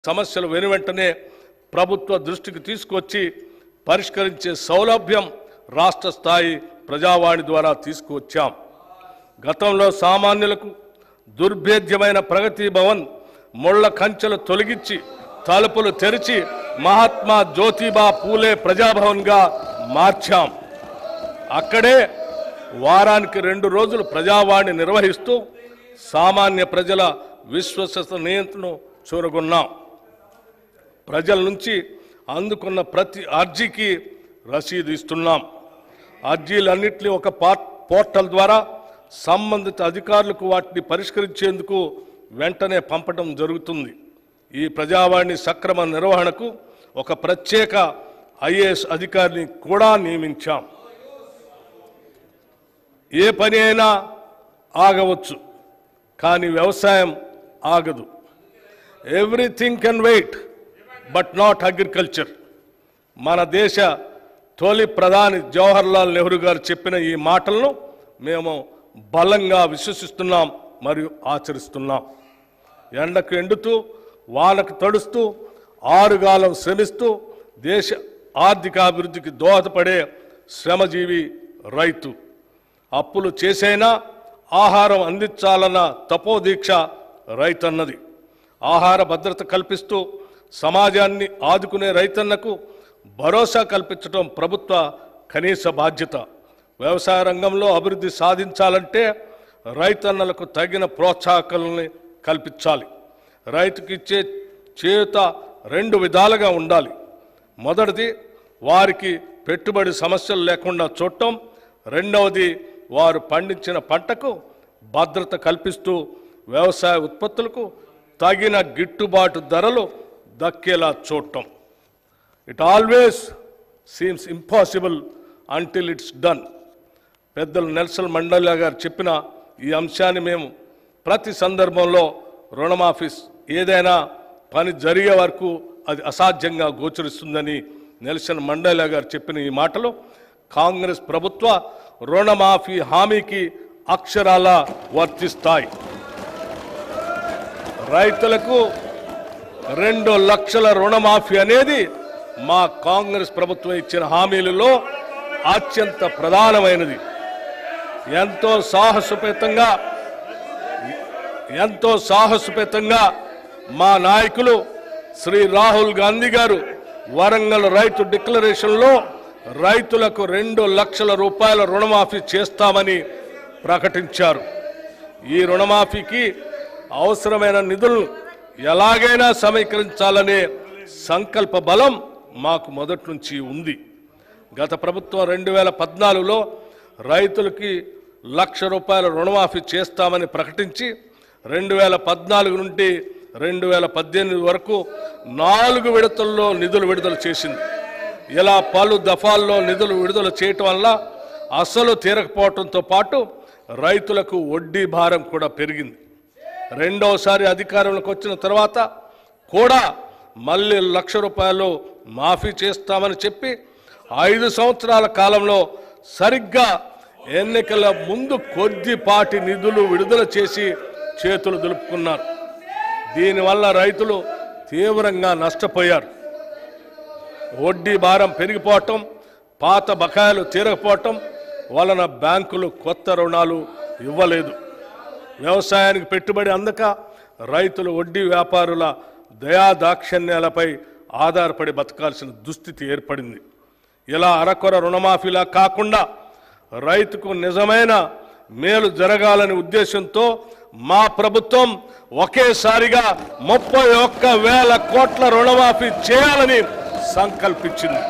సమస్యలు వెనువెంటనే ప్రభుత్వ దృష్టికి తీసుకొచ్చి పరిష్కరించే సౌలభ్యం రాష్ట్ర స్థాయి ప్రజావాణి ద్వారా తీసుకువచ్చాం గతంలో సామాన్యులకు దుర్భేద్యమైన ప్రగతి భవన్ ముళ్ళ కంచెలు తొలగించి తలుపులు తెరిచి మహాత్మా జ్యోతిబా పూలే ప్రజాభవన్గా మార్చాం అక్కడే వారానికి రెండు రోజులు ప్రజావాణి నిర్వహిస్తూ సామాన్య ప్రజల విశ్వసనీయతను చూరగొన్నాం ప్రజల నుంచి అందుకున్న ప్రతి అర్జీకి రసీదు ఇస్తున్నాం అర్జీలన్నింటినీ ఒక పార్- పోర్టల్ ద్వారా సంబంధిత అధికారులకు వాటిని పరిష్కరించేందుకు వెంటనే పంపడం జరుగుతుంది ఈ ప్రజావాణి సక్రమ నిర్వహణకు ఒక ప్రత్యేక ఐఏఎస్ అధికారిని కూడా నియమించాం ఏ పని అయినా ఆగవచ్చు కానీ వ్యవసాయం ఆగదు everything can wait but not agriculture మన దేశ తొలి ప్రధాని జవహర్లాల్ నెహ్రూ గారు చెప్పిన ఈ మాటలను మేము బలంగా విశ్వసిస్తున్నాం మరియు ఆచరిస్తున్నాం ఎండకు ఎండుతూ వానకు తడుస్తూ ఆరుగాలం శ్రమిస్తూ దేశ ఆర్థికాభివృద్ధికి దోహదపడే శ్రమజీవి రైతు అప్పులు చేసైనా ఆహారం అందించాలన్న తపోదీక్ష రైతన్నది ఆహార భద్రత కల్పిస్తూ సమాజాన్ని ఆదుకునే రైతన్నకు భరోసా కల్పించడం ప్రభుత్వ కనీస బాధ్యత వ్యవసాయ రంగంలో అభివృద్ధి సాధించాలంటే రైతన్నలకు తగిన ప్రోత్సాహకాలని కల్పించాలి రైతుకి ఇచ్చే చేత రెండు విధాలుగా ఉండాలి మొదటిది వారికి పెట్టుబడి సమస్యలు లేకుండా చూడటం రెండవది వారు పండించిన పంటకు భద్రత కల్పిస్తూ వ్యవసాయ ఉత్పత్తులకు తగిన గిట్టుబాటు ధరలు దక్కేలా చూడటం it always seems impossible until it's done పెద్దలు నెల్సన్ మండలియా గారు చెప్పిన ఈ అంశాన్ని మేము ప్రతి సందర్భంలో రుణమాఫీస్ ఏదైనా పని జరిగే వరకు అది అసాధ్యంగా గోచరిస్తుందని నెల్సన్ మండలియా గారు చెప్పిన ఈ మాటలు కాంగ్రెస్ ప్రభుత్వ రుణమాఫీ హామీకి అక్షరాల వర్తిస్తాయి రైతులకు రెండు లక్షల రుణమాఫీ అనేది మా కాంగ్రెస్ ప్రభుత్వం ఇచ్చిన హామీలలో అత్యంత ప్రధానమైనది ఎంతో సాహసోపేతంగా ఎంతో సాహసోపేతంగా మా నాయకులు శ్రీ రాహుల్ గాంధీ గారు వరంగల్ రైతు డిక్లరేషన్లో రైతులకు రెండు లక్షల రూపాయల రుణమాఫీ చేస్తామని ప్రకటించారు ఈ రుణమాఫీకి అవసరమైన నిధులను ఎలాగైనా సమీకరించాలనే సంకల్ప బలం మాకు మొదటి నుంచి ఉంది గత ప్రభుత్వం రెండు వేల పద్నాలుగులో రైతులకి లక్ష రూపాయల రుణమాఫీ చేస్తామని ప్రకటించి రెండు వేల పద్నాలుగు నుండి రెండు వేల పద్దెనిమిది వరకు నాలుగు విడతల్లో నిధులు విడుదల చేసింది ఇలా పలు దఫాల్లో నిధులు విడుదల చేయటం వల్ల అసలు తీరకపోవడంతో పాటు రైతులకు వడ్డీ భారం కూడా పెరిగింది రెండోసారి అధికారంలోకి వచ్చిన తర్వాత కూడా మళ్ళీ లక్ష రూపాయలు మాఫీ చేస్తామని చెప్పి ఐదు సంవత్సరాల కాలంలో సరిగ్గా ఎన్నికల ముందు కొద్దిపాటి నిధులు విడుదల చేసి చేతులు దులుపుకున్నారు దీనివల్ల రైతులు తీవ్రంగా నష్టపోయారు వడ్డీ భారం పెరిగిపోవటం పాత బకాయిలు తీరకపోవటం వలన బ్యాంకులు కొత్త రుణాలు ఇవ్వలేదు వ్యవసాయానికి పెట్టుబడి అందక రైతులు వడ్డీ వ్యాపారుల దయాదాక్షిణ్యాలపై ఆధారపడి బతకాల్సిన దుస్థితి ఏర్పడింది ఇలా అరకొర రుణమాఫీలా కాకుండా రైతుకు నిజమైన మేలు జరగాలనే ఉద్దేశంతో మా ప్రభుత్వం ఒకేసారిగా ముప్పై ఒక్క వేల కోట్ల రుణమాఫీ చేయాలని సంకల్పించింది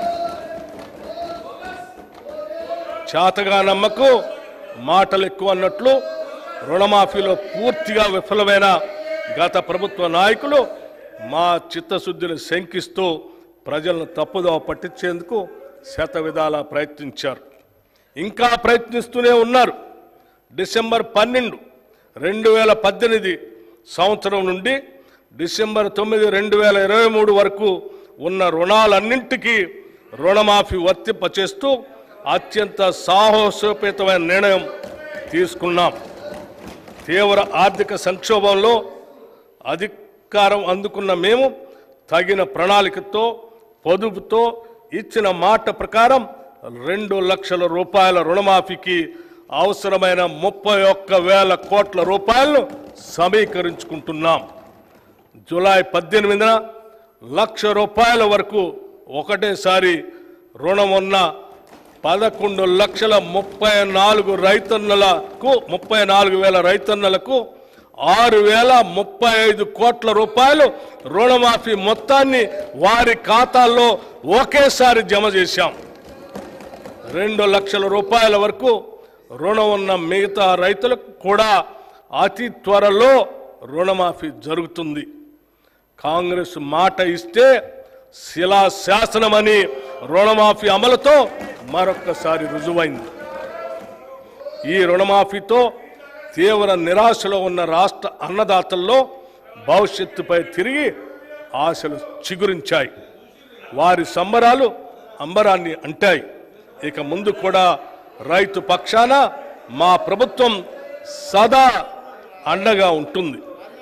చేతగా నమ్మకు మాటలు ఎక్కువ అన్నట్లు రుణమాఫీలో పూర్తిగా విఫలమైన గత ప్రభుత్వ నాయకులు మా చిత్తశుద్ధిని శంకిస్తూ ప్రజలను తప్పుదోవ పట్టించేందుకు శత విధాలా ప్రయత్నించారు ఇంకా ప్రయత్నిస్తూనే ఉన్నారు డిసెంబర్ పన్నెండు రెండు వేల పద్దెనిమిది సంవత్సరం నుండి డిసెంబర్ తొమ్మిది రెండు వేల ఇరవై మూడు వరకు ఉన్న రుణాలన్నింటికీ రుణమాఫీ వర్తింపచేస్తూ అత్యంత సాహసోపేతమైన నిర్ణయం తీసుకున్నాం తీవ్ర ఆర్థిక సంక్షోభంలో అధికారం అందుకున్న మేము తగిన ప్రణాళికతో పొదుపుతో ఇచ్చిన మాట ప్రకారం రెండు లక్షల రూపాయల రుణమాఫీకి అవసరమైన ముప్పై ఒక్క వేల కోట్ల రూపాయలను సమీకరించుకుంటున్నాం జూలై పద్దెనిమిదిన లక్ష రూపాయల వరకు ఒకటేసారి రుణం ఉన్న పదకొండు లక్షల ముప్పై నాలుగు రైతన్నలకు ముప్పై నాలుగు వేల రైతన్నలకు ఆరు వేల ముప్పై ఐదు కోట్ల రూపాయలు రుణమాఫీ మొత్తాన్ని వారి ఖాతాల్లో ఒకేసారి జమ చేశాం రెండు లక్షల రూపాయల వరకు రుణం ఉన్న మిగతా రైతులకు కూడా అతి త్వరలో రుణమాఫీ జరుగుతుంది కాంగ్రెస్ మాట ఇస్తే శిలా శాసనమని రుణమాఫీ అమలుతో మరొక్కసారి రుజువైంది ఈ రుణమాఫీతో తీవ్ర నిరాశలో ఉన్న రాష్ట్ర అన్నదాతల్లో భవిష్యత్తుపై తిరిగి ఆశలు చిగురించాయి వారి సంబరాలు అంబరాన్ని అంటాయి ఇక ముందు కూడా రైతు పక్షాన మా ప్రభుత్వం సదా అండగా ఉంటుంది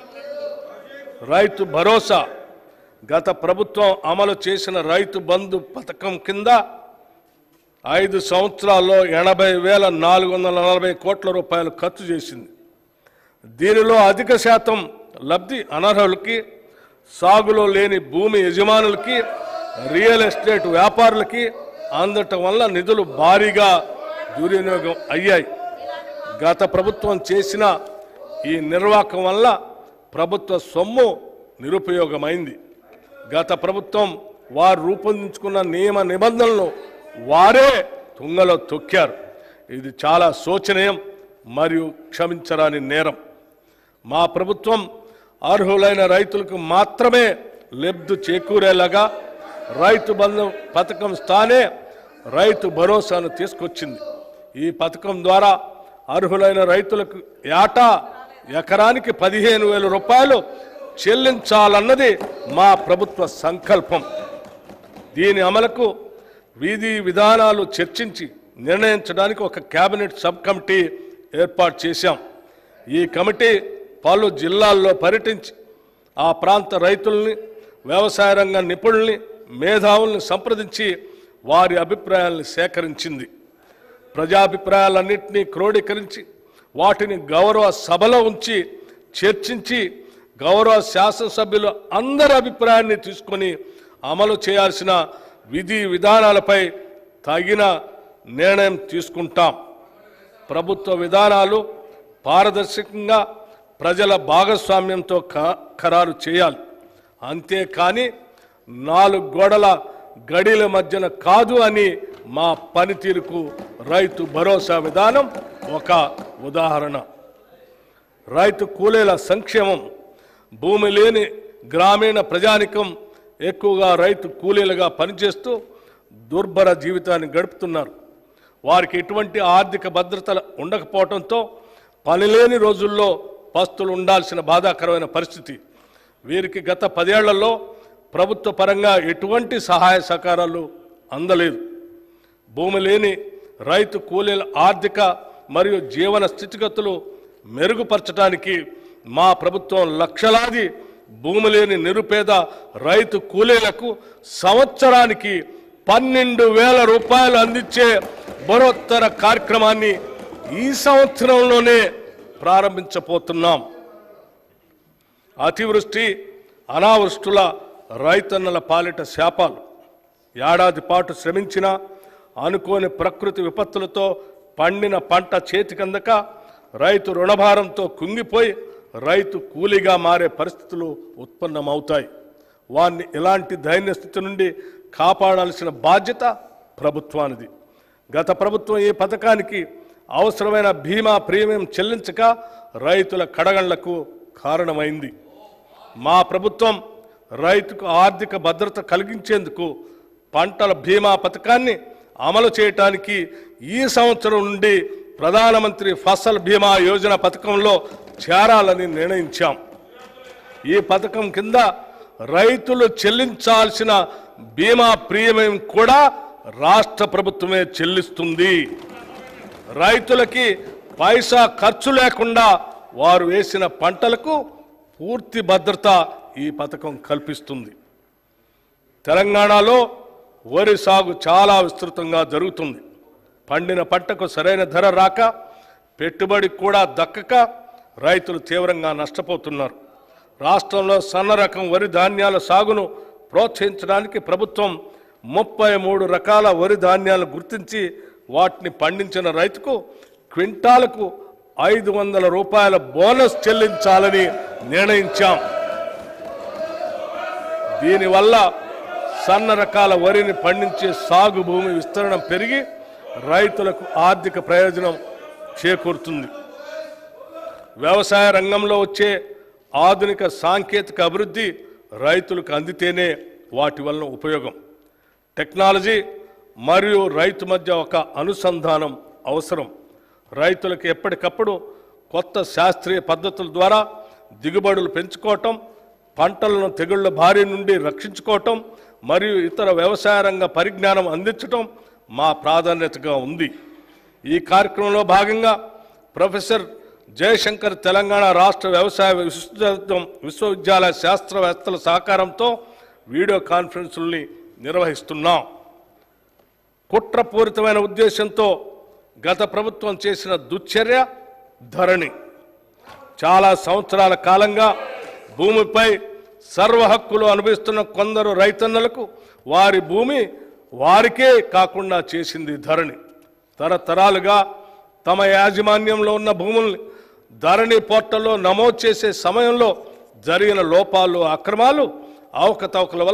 రైతు భరోసా గత ప్రభుత్వం అమలు చేసిన రైతు బంధు పథకం కింద ఐదు సంవత్సరాల్లో ఎనభై వేల నాలుగు వందల నలభై కోట్ల రూపాయలు ఖర్చు చేసింది దీనిలో అధిక శాతం లబ్ధి అనర్హులకి సాగులో లేని భూమి యజమానులకి రియల్ ఎస్టేట్ వ్యాపారులకి అందటం వల్ల నిధులు భారీగా దుర్వినియోగం అయ్యాయి గత ప్రభుత్వం చేసిన ఈ నిర్వాహకం వల్ల ప్రభుత్వ సొమ్ము నిరుపయోగమైంది గత ప్రభుత్వం వారు రూపొందించుకున్న నియమ నిబంధనలను వారే తుంగలో తొక్కారు ఇది చాలా శోచనీయం మరియు క్షమించరాని నేరం మా ప్రభుత్వం అర్హులైన రైతులకు మాత్రమే లబ్ధి చేకూరేలాగా రైతు బంధు పథకం స్థానే రైతు భరోసాను తీసుకొచ్చింది ఈ పథకం ద్వారా అర్హులైన రైతులకు ఏటా ఎకరానికి పదిహేను వేల రూపాయలు చెల్లించాలన్నది మా ప్రభుత్వ సంకల్పం దీని అమలుకు విధి విధానాలు చర్చించి నిర్ణయించడానికి ఒక కేబినెట్ సబ్ కమిటీ ఏర్పాటు చేశాం ఈ కమిటీ పలు జిల్లాల్లో పర్యటించి ఆ ప్రాంత రైతుల్ని వ్యవసాయ రంగ నిపుణుల్ని మేధావుల్ని సంప్రదించి వారి అభిప్రాయాలను సేకరించింది ప్రజాభిప్రాయాలన్నింటినీ క్రోడీకరించి వాటిని గౌరవ సభలో ఉంచి చర్చించి గౌరవ శాసనసభ్యులు అందరి అభిప్రాయాన్ని తీసుకొని అమలు చేయాల్సిన విధి విధానాలపై తగిన నిర్ణయం తీసుకుంటాం ప్రభుత్వ విధానాలు పారదర్శకంగా ప్రజల భాగస్వామ్యంతో క- ఖరారు చేయాలి అంతేకాని నాలుగు గోడల గడిల మధ్యన కాదు అని మా పనితీరుకు రైతు భరోసా విధానం ఒక ఉదాహరణ రైతు కూలీల సంక్షేమం భూమి లేని గ్రామీణ ప్రజానికం ఎక్కువగా రైతు కూలీలుగా పనిచేస్తూ దుర్భర జీవితాన్ని గడుపుతున్నారు వారికి ఎటువంటి ఆర్థిక భద్రత ఉండకపోవడంతో పనిలేని రోజుల్లో పస్తులు ఉండాల్సిన బాధాకరమైన పరిస్థితి వీరికి గత పదేళ్లలో ప్రభుత్వ పరంగా ఎటువంటి సహాయ సహకారాలు అందలేదు భూమి లేని రైతు కూలీల ఆర్థిక మరియు జీవన స్థితిగతులు మెరుగుపరచడానికి మా ప్రభుత్వం లక్షలాది భూమి లేని నిరుపేద రైతు కూలీలకు సంవత్సరానికి పన్నెండు వేల రూపాయలు అందించే బరోత్తర కార్యక్రమాన్ని ఈ సంవత్సరంలోనే ప్రారంభించబోతున్నాం అతివృష్టి అనావృష్టుల రైతన్నల పాలిట శాపాలు ఏడాది పాటు శ్రమించిన అనుకోని ప్రకృతి విపత్తులతో పండిన పంట చేతికందక రైతు రుణభారంతో కుంగిపోయి రైతు కూలీగా మారే పరిస్థితులు ఉత్పన్నమవుతాయి వారిని ఇలాంటి దైన్య స్థితి నుండి కాపాడాల్సిన బాధ్యత ప్రభుత్వానిది గత ప్రభుత్వం ఈ పథకానికి అవసరమైన బీమా ప్రీమియం చెల్లించక రైతుల కడగండ్లకు కారణమైంది మా ప్రభుత్వం రైతుకు ఆర్థిక భద్రత కలిగించేందుకు పంటల బీమా పథకాన్ని అమలు చేయటానికి ఈ సంవత్సరం నుండి ప్రధానమంత్రి ఫసల్ బీమా యోజన పథకంలో చేరాలని నిర్ణయించాం ఈ పథకం కింద రైతులు చెల్లించాల్సిన బీమా ప్రీమియం కూడా రాష్ట్ర ప్రభుత్వమే చెల్లిస్తుంది రైతులకి పైసా ఖర్చు లేకుండా వారు వేసిన పంటలకు పూర్తి భద్రత ఈ పథకం కల్పిస్తుంది తెలంగాణలో వరి సాగు చాలా విస్తృతంగా జరుగుతుంది పండిన పంటకు సరైన ధర రాక పెట్టుబడి కూడా దక్కక రైతులు తీవ్రంగా నష్టపోతున్నారు రాష్ట్రంలో సన్న రకం వరి ధాన్యాల సాగును ప్రోత్సహించడానికి ప్రభుత్వం ముప్పై మూడు రకాల వరి ధాన్యాలు గుర్తించి వాటిని పండించిన రైతుకు క్వింటాలకు ఐదు వందల రూపాయల బోనస్ చెల్లించాలని నిర్ణయించాం దీనివల్ల సన్న రకాల వరిని పండించే సాగు భూమి విస్తరణ పెరిగి రైతులకు ఆర్థిక ప్రయోజనం చేకూరుతుంది వ్యవసాయ రంగంలో వచ్చే ఆధునిక సాంకేతిక అభివృద్ధి రైతులకు అందితేనే వాటి వలన ఉపయోగం టెక్నాలజీ మరియు రైతు మధ్య ఒక అనుసంధానం అవసరం రైతులకు ఎప్పటికప్పుడు కొత్త శాస్త్రీయ పద్ధతుల ద్వారా దిగుబడులు పెంచుకోవటం పంటలను తెగుళ్ల బారి నుండి రక్షించుకోవటం మరియు ఇతర వ్యవసాయ రంగ పరిజ్ఞానం అందించటం మా ప్రాధాన్యతగా ఉంది ఈ కార్యక్రమంలో భాగంగా ప్రొఫెసర్ జయశంకర్ తెలంగాణ రాష్ట్ర వ్యవసాయ విశ్వవిద్యాలయం విశ్వవిద్యాలయ శాస్త్రవేత్తల సహకారంతో వీడియో కాన్ఫరెన్సుల్ని నిర్వహిస్తున్నాం కుట్రపూరితమైన ఉద్దేశంతో గత ప్రభుత్వం చేసిన దుశ్చర్య ధరణి చాలా సంవత్సరాల కాలంగా భూమిపై సర్వ హక్కులు అనుభవిస్తున్న కొందరు రైతన్నలకు వారి భూమి వారికే కాకుండా చేసింది ధరణి తరతరాలుగా తమ యాజమాన్యంలో ఉన్న భూముల్ని ధరణి పోర్టల్లో నమోదు చేసే సమయంలో జరిగిన లోపాలు అక్రమాలు అవకతవకల వల్ల